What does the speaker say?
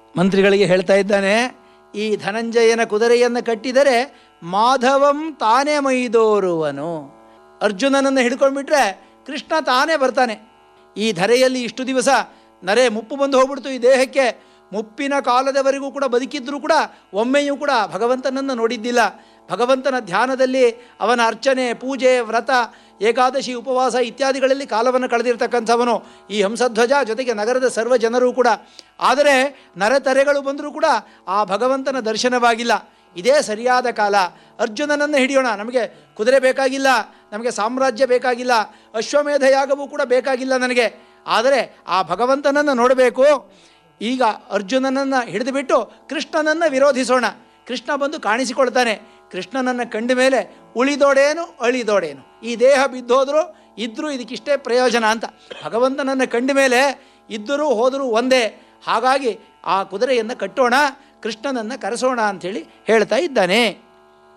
ಮಂತ್ರಿಗಳಿಗೆ ಹೇಳ್ತಾ ಇದ್ದಾನೆ ಈ ಧನಂಜಯನ ಕುದುರೆಯನ್ನು ಕಟ್ಟಿದರೆ ಮಾಧವಂ ತಾನೇ ಮೈದೋರುವನು ಅರ್ಜುನನನ್ನು ಹಿಡ್ಕೊಂಡ್ಬಿಟ್ರೆ ಕೃಷ್ಣ ತಾನೇ ಬರ್ತಾನೆ ಈ ಧರೆಯಲ್ಲಿ ಇಷ್ಟು ದಿವಸ ನರೆ ಮುಪ್ಪು ಬಂದು ಹೋಗ್ಬಿಡ್ತು ಈ ದೇಹಕ್ಕೆ ಮುಪ್ಪಿನ ಕಾಲದವರೆಗೂ ಕೂಡ ಬದುಕಿದ್ರೂ ಕೂಡ ಒಮ್ಮೆಯೂ ಕೂಡ ಭಗವಂತನನ್ನು ನೋಡಿದ್ದಿಲ್ಲ ಭಗವಂತನ ಧ್ಯಾನದಲ್ಲಿ ಅವನ ಅರ್ಚನೆ ಪೂಜೆ ವ್ರತ ಏಕಾದಶಿ ಉಪವಾಸ ಇತ್ಯಾದಿಗಳಲ್ಲಿ ಕಾಲವನ್ನು ಕಳೆದಿರ್ತಕ್ಕಂಥವನು ಈ ಹಂಸಧ್ವಜ ಜೊತೆಗೆ ನಗರದ ಸರ್ವ ಜನರು ಕೂಡ ಆದರೆ ನರತರೆಗಳು ಬಂದರೂ ಕೂಡ ಆ ಭಗವಂತನ ದರ್ಶನವಾಗಿಲ್ಲ ಇದೇ ಸರಿಯಾದ ಕಾಲ ಅರ್ಜುನನನ್ನು ಹಿಡಿಯೋಣ ನಮಗೆ ಕುದುರೆ ಬೇಕಾಗಿಲ್ಲ ನಮಗೆ ಸಾಮ್ರಾಜ್ಯ ಬೇಕಾಗಿಲ್ಲ ಅಶ್ವಮೇಧ ಯಾಗವೂ ಕೂಡ ಬೇಕಾಗಿಲ್ಲ ನನಗೆ ಆದರೆ ಆ ಭಗವಂತನನ್ನು ನೋಡಬೇಕು ಈಗ ಅರ್ಜುನನನ್ನು ಹಿಡಿದುಬಿಟ್ಟು ಕೃಷ್ಣನನ್ನು ವಿರೋಧಿಸೋಣ ಕೃಷ್ಣ ಬಂದು ಕಾಣಿಸಿಕೊಳ್ತಾನೆ ಕೃಷ್ಣನನ್ನು ಕಂಡ ಮೇಲೆ ಉಳಿದೋಡೇನು ಅಳಿದೋಡೇನು ಈ ದೇಹ ಬಿದ್ದೋದ್ರು ಇದ್ದರೂ ಇದಕ್ಕಿಷ್ಟೇ ಪ್ರಯೋಜನ ಅಂತ ಭಗವಂತನನ್ನು ಕಂಡ ಮೇಲೆ ಇದ್ದರೂ ಹೋದರೂ ಒಂದೇ ಹಾಗಾಗಿ ಆ ಕುದುರೆಯನ್ನು ಕಟ್ಟೋಣ ಕೃಷ್ಣನನ್ನು ಕರೆಸೋಣ ಅಂಥೇಳಿ ಹೇಳ್ತಾ ಇದ್ದಾನೆ